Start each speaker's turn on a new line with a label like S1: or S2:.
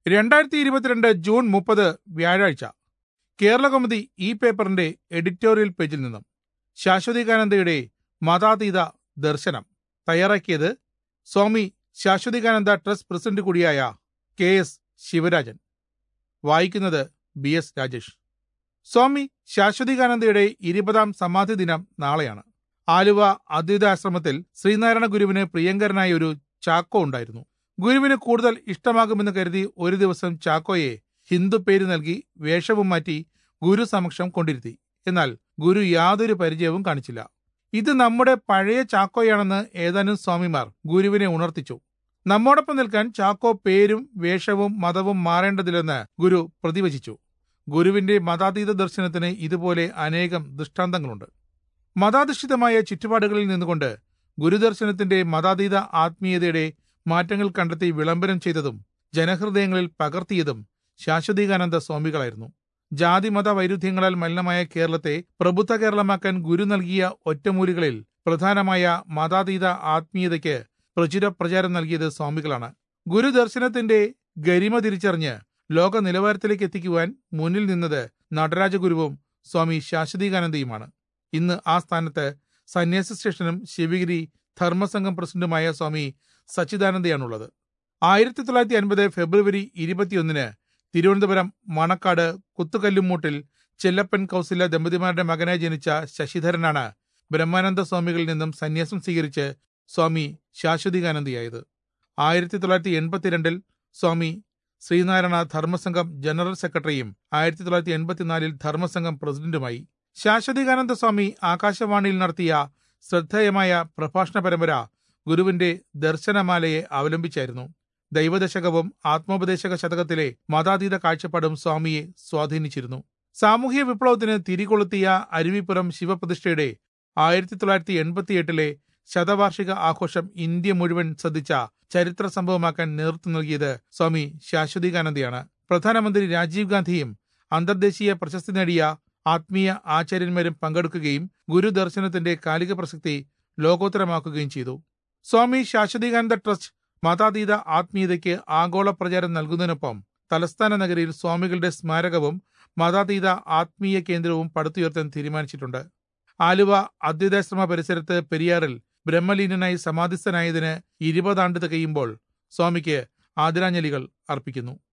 S1: രണ്ടായിരത്തി ഇരുപത്തിരണ്ട് ജൂൺ മുപ്പത് വ്യാഴാഴ്ച കേരള കൗമുദി ഈ പേപ്പറിന്റെ എഡിറ്റോറിയൽ പേജിൽ നിന്നും ശാശ്വതികാനന്ദയുടെ മതാതീത ദർശനം തയ്യാറാക്കിയത് സ്വാമി ശാശ്വതികാനന്ദ ട്രസ്റ്റ് പ്രസിഡന്റ് കൂടിയായ കെ എസ് ശിവരാജൻ വായിക്കുന്നത് ബി എസ് രാജേഷ് സ്വാമി ശാശ്വതികാനന്ദയുടെ ഇരുപതാം സമാധി ദിനം നാളെയാണ് ആലുവ അദ്വൈതാശ്രമത്തിൽ ശ്രീനാരായണ ഗുരുവിന് പ്രിയങ്കരനായ ഒരു ചാക്കോ ഉണ്ടായിരുന്നു ഗുരുവിന് കൂടുതൽ ഇഷ്ടമാകുമെന്ന് കരുതി ഒരു ദിവസം ചാക്കോയെ ഹിന്ദു പേര് നൽകി വേഷവും മാറ്റി ഗുരു സമക്ഷം കൊണ്ടിരുത്തി എന്നാൽ ഗുരു യാതൊരു പരിചയവും കാണിച്ചില്ല ഇത് നമ്മുടെ പഴയ ചാക്കോയാണെന്ന് ഏതാനും സ്വാമിമാർ ഗുരുവിനെ ഉണർത്തിച്ചു നമ്മോടൊപ്പം നിൽക്കാൻ ചാക്കോ പേരും വേഷവും മതവും മാറേണ്ടതില്ലെന്ന് ഗുരു പ്രതിവചിച്ചു ഗുരുവിന്റെ മതാതീത ദർശനത്തിന് ഇതുപോലെ അനേകം ദൃഷ്ടാന്തങ്ങളുണ്ട് മതാധിഷ്ഠിതമായ ചുറ്റുപാടുകളിൽ നിന്നുകൊണ്ട് ഗുരുദർശനത്തിന്റെ മതാതീത ആത്മീയതയുടെ മാറ്റങ്ങൾ കണ്ടെത്തി വിളംബരം ചെയ്തതും ജനഹൃദയങ്ങളിൽ പകർത്തിയതും ശാശ്വതീകാനന്ദ സ്വാമികളായിരുന്നു ജാതി മത വൈരുദ്ധ്യങ്ങളാൽ മലിനമായ കേരളത്തെ പ്രബുദ്ധ കേരളമാക്കാൻ ഗുരു നൽകിയ ഒറ്റമൂലികളിൽ പ്രധാനമായ മതാതീത ആത്മീയതയ്ക്ക് പ്രചുര പ്രചാരം നൽകിയത് സ്വാമികളാണ് ഗുരുദർശനത്തിന്റെ ഗരിമ തിരിച്ചറിഞ്ഞ് ലോക നിലവാരത്തിലേക്ക് എത്തിക്കുവാൻ മുന്നിൽ നിന്നത് നടരാജഗുരുവും സ്വാമി ശാശ്വതീകാനന്ദയുമാണ് ഇന്ന് ആ സ്ഥാനത്ത് സന്യാസി സ്റ്റേഷനും ശിവഗിരി ധർമ്മസംഘം പ്രസിഡന്റുമായ സ്വാമി സച്ചിദാനന്ദയാണുള്ളത് ആയിരത്തി തൊള്ളായിരത്തി അൻപത് ഫെബ്രുവരി ഇരുപത്തിയൊന്നിന് തിരുവനന്തപുരം മണക്കാട് കുത്തുകല്ലുമൂട്ടിൽ ചെല്ലപ്പൻ കൗസില ദമ്പതിമാരുടെ മകനായി ജനിച്ച ശശിധരനാണ് ബ്രഹ്മാനന്ദ സ്വാമികളിൽ നിന്നും സന്യാസം സ്വീകരിച്ച് സ്വാമി ശാശ്വതികാനന്ദിയായത് ആയിരത്തി തൊള്ളായിരത്തി എൺപത്തിരണ്ടിൽ സ്വാമി ശ്രീനാരായണ ധർമ്മസംഘം ജനറൽ സെക്രട്ടറിയും ആയിരത്തി തൊള്ളായിരത്തി എൺപത്തിനാലിൽ ധർമ്മസംഘം പ്രസിഡന്റുമായി ശാശ്വതികാനന്ദ സ്വാമി ആകാശവാണിയിൽ നടത്തിയ ശ്രദ്ധേയമായ പ്രഭാഷണ പരമ്പര ഗുരുവിന്റെ ദർശനമാലയെ അവലംബിച്ചായിരുന്നു ദൈവദശകവും ആത്മോപദേശക ശതകത്തിലെ മതാതീത കാഴ്ചപ്പാടും സ്വാമിയെ സ്വാധീനിച്ചിരുന്നു സാമൂഹ്യ വിപ്ലവത്തിന് തിരികൊളുത്തിയ അരുവിപ്പുറം ശിവപ്രതിഷ്ഠയുടെ ആയിരത്തി തൊള്ളായിരത്തി എൺപത്തിയെട്ടിലെ ശതവാർഷിക ആഘോഷം ഇന്ത്യ മുഴുവൻ ശ്രദ്ധിച്ച ചരിത്ര സംഭവമാക്കാൻ നേതൃത്വം നൽകിയത് സ്വാമി ശാശ്വതികാനന്ദയാണ് പ്രധാനമന്ത്രി രാജീവ് ഗാന്ധിയും അന്തർദേശീയ പ്രശസ്തി നേടിയ ആത്മീയ ആചാര്യന്മാരും പങ്കെടുക്കുകയും ഗുരുദർശനത്തിന്റെ കാലിക പ്രസക്തി ലോകോത്തരമാക്കുകയും ചെയ്തു സ്വാമി ശാശ്വതികാനന്ദ ട്രസ്റ്റ് മതാതീത ആത്മീയതയ്ക്ക് ആഗോള പ്രചാരം നൽകുന്നതിനൊപ്പം തലസ്ഥാന നഗരിയിൽ സ്വാമികളുടെ സ്മാരകവും മതാതീത ആത്മീയ കേന്ദ്രവും പടുത്തുയർത്താൻ തീരുമാനിച്ചിട്ടുണ്ട് ആലുവ അദ്വൈതാശ്രമ പരിസരത്ത് പെരിയാറിൽ ബ്രഹ്മലീനനായി സമാധിസ്ഥനായതിന് ഇരുപതാണ്ട് തികയുമ്പോൾ സ്വാമിക്ക് ആദരാഞ്ജലികൾ അർപ്പിക്കുന്നു